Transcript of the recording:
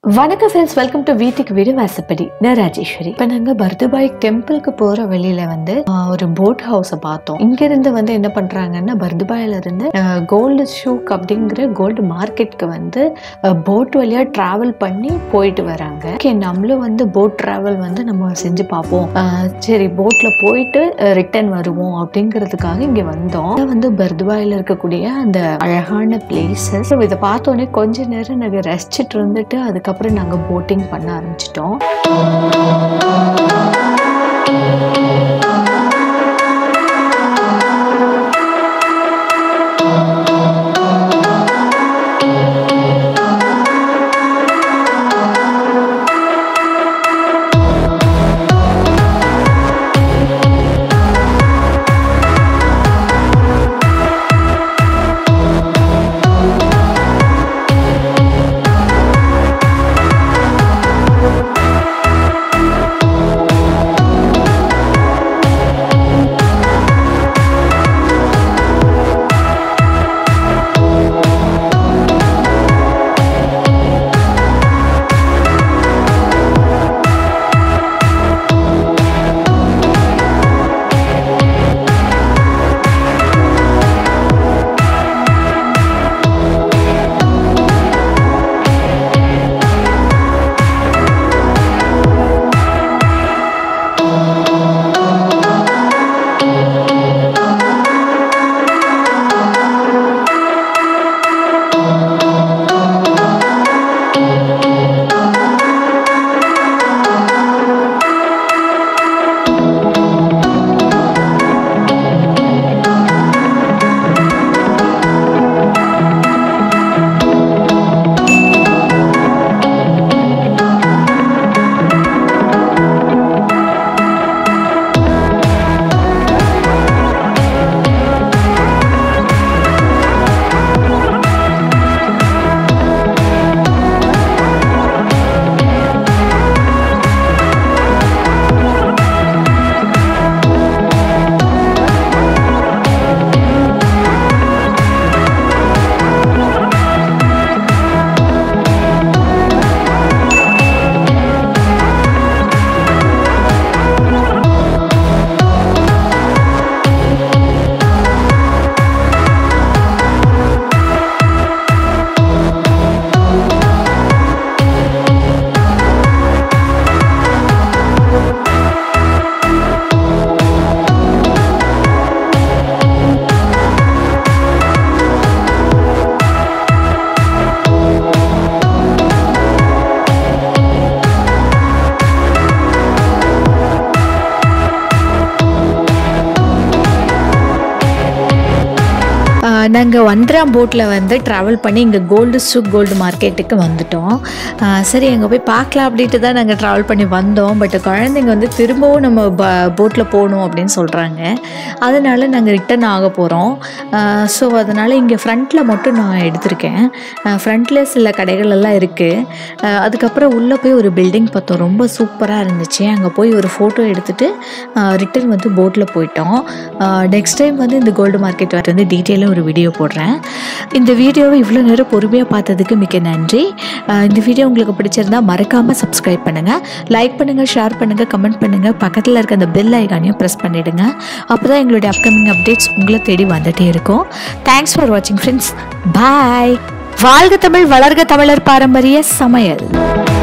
வணக்கம் friends welcome to வீட்டுக்கு வீடு வாசப்படி நான் ராஜேஸ்வரி இப்போ நாங்கள் பர்துபாய் டெம்பிளுக்கு போகிற வழியில வந்து ஆஹ், ஒரு போட் ஹவுஸை பார்த்தோம் இங்கிருந்து வந்து என்ன பண்ணுறாங்கன்னா பர்துபாயில இருந்து கோல்டு ஷூக் அப்படிங்கிற கோல்டு மார்க்கெட்க்கு வந்து போட் வழியாக ட்ராவல் பண்ணி போயிட்டு வராங்க ஓகே நம்மளும் வந்து போட் ட்ராவல் வந்து நம்ம செஞ்சு பார்ப்போம் ஆஹ், சரி போட்டில் போயிட்டு ரிட்டர்ன் வருவோம் அப்படிங்கிறதுக்காக இங்கே வந்தோம் இது வந்து பர்துபாயில் இருக்கக்கூடிய அந்த அழகான பிளேசஸ் இதை பார்த்தோன்னே கொஞ்ச நேரம் நாங்கள் ரசிச்சுட்டு இருந்துட்டு அதுக்கப்புறம் நாங்கள் போட்டிங் பண்ண ஆரம்பிச்சிட்டோம் நாங்கள் ஒன்றாம் போட்டில் வந்து ட்ராவல் பண்ணி இங்கே கோல்டு சூக் கோல்டு மார்க்கெட்டுக்கு வந்துட்டோம் ஆஹ் சரி அங்கே போய் பார்க்கலாம் அப்படின்ட்டு தான் நாங்கள் ட்ராவல் பண்ணி வந்தோம் பட் குழந்தைங்க வந்து திரும்பவும் நம்ம ப போட்டில் போகணும் அப்படின்னு சொல்கிறாங்க அதனால் நாங்கள் ரிட்டர்ன் ஆக போகிறோம் ஸோ அதனால் இங்கே ஃப்ரண்ட்டில் மட்டும் நான் எடுத்திருக்கேன் ஃப்ரண்ட்டில் சில கடைகள் எல்லாம் இருக்குது அதுக்கப்புறம் உள்ளே போய் ஒரு பில்டிங் பார்த்தோம் ரொம்ப சூப்பராக இருந்துச்சு அங்கே போய் ஒரு ஃபோட்டோ எடுத்துகிட்டு ரிட்டர்ன் வந்து போட்டில் போயிட்டோம் நெக்ஸ்ட் டைம் வந்து இந்த கோல்டு மார்க்கெட் வந்து டீட்டெயிலாக ஒரு வீடியோ போடுறேன் இந்த வீடியோவை இவ்வளோ நேரம் பொறுமையாக பார்த்ததுக்கு மிக்க நன்றி அஹ் இந்த வீடியோ உங்களுக்கு பிடிச்சிருந்தா மறக்காமல் சப்ஸ்கிரைப் பண்ணுங்கள் லைக் பண்ணுங்கள் ஷேர் பண்ணுங்கள் கமெண்ட் பண்ணுங்கள் பக்கத்தில் இருக்க அந்த பெல் ஐக்கானையும் ப்ரெஸ் பண்ணிவிடுங்க அப்போ தான் எங்களுடைய அப்கமிங் அப்டேட்ஸ் உங்களை தேடி வந்துகிட்டே இருக்கும் தேங்க்ஸ் ஃபார் வாட்சிங் ஃப்ரெண்ட்ஸ் பாய் வாழ்க தமிழ் வளர்க தமிழர் பாரம்பரிய சமையல்